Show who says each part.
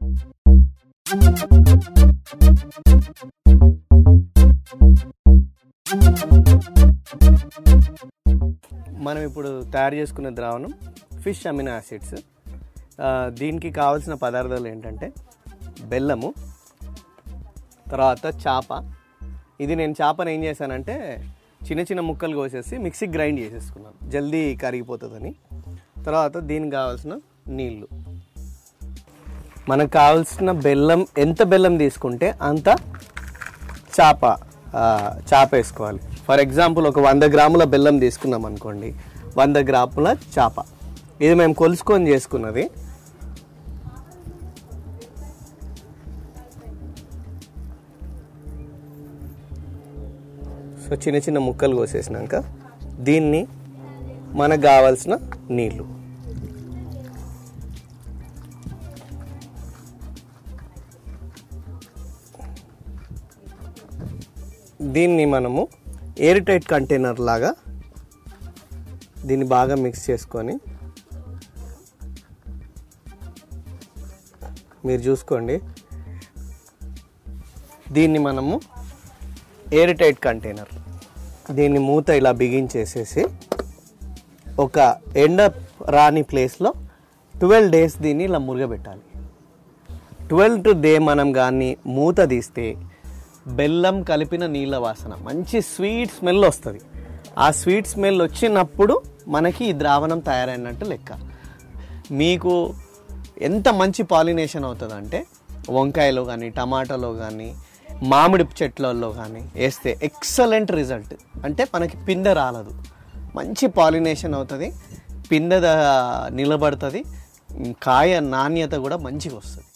Speaker 1: మనం ఇప్పుడు తయారు చేసుకున్న ద్రావణం ఫిష్ అమినో యాసిడ్స్ ఆ, దీనికి కావాల్సిన పదార్థాలు ఏంటంటే బెల్లము తర్వాత చాప ఇది నేను చేపను ఏం చేశానంటే చిన్న చిన్న ముక్కలు కోసేసి మిక్సీ గ్రైండ్ చేసేసుకున్నాను జల్దీ కరిగిపోతుందని తర్వాత దీనికి కావాల్సిన నీళ్ళు మనకు కావాల్సిన బెల్లం ఎంత బెల్లం తీసుకుంటే అంత చాప ఆ, చాప వేసుకోవాలి ఫర్ ఎగ్జాంపుల్ ఒక వంద గ్రాముల బెల్లం తీసుకున్నాం అనుకోండి వంద గ్రాముల చాప ఇది మేము కొలుసుకొని చేసుకున్నది సో చిన్న చిన్న ముక్కలు కోసేసినాక దీన్ని మనకు కావాల్సిన నీళ్ళు దీన్ని మనము ఎయిర్ టైట్ కంటైనర్ లాగా దీన్ని బాగా మిక్స్ చేసుకొని మీరు చూసుకోండి దీన్ని మనము ఎయిర్ టైట్ కంటైనర్ దీన్ని మూత ఇలా బిగించేసేసి ఒక ఎండ రాని ప్లేస్లో ట్వెల్వ్ డేస్ దీన్ని ఇలా మురగబెట్టాలి ట్వెల్త్ డే మనం కానీ మూత తీస్తే బెల్లం కలిపిన నీళ్ళ వాసన మంచి స్వీట్ స్మెల్ వస్తుంది ఆ స్వీట్ స్మెల్ వచ్చినప్పుడు మనకి ఈ ద్రావణం తయారైనట్టు లెక్క మీకు ఎంత మంచి పాలినేషన్ అవుతుంది అంటే వంకాయలో కానీ టమాటాలో కానీ మామిడి చెట్లలో కానీ వేస్తే ఎక్సలెంట్ రిజల్ట్ అంటే మనకి పిందె రాలదు మంచి పాలినేషన్ అవుతుంది పిందె ద- నిలబడుతుంది కాయ నాణ్యత కూడా మంచిగా వస్తుంది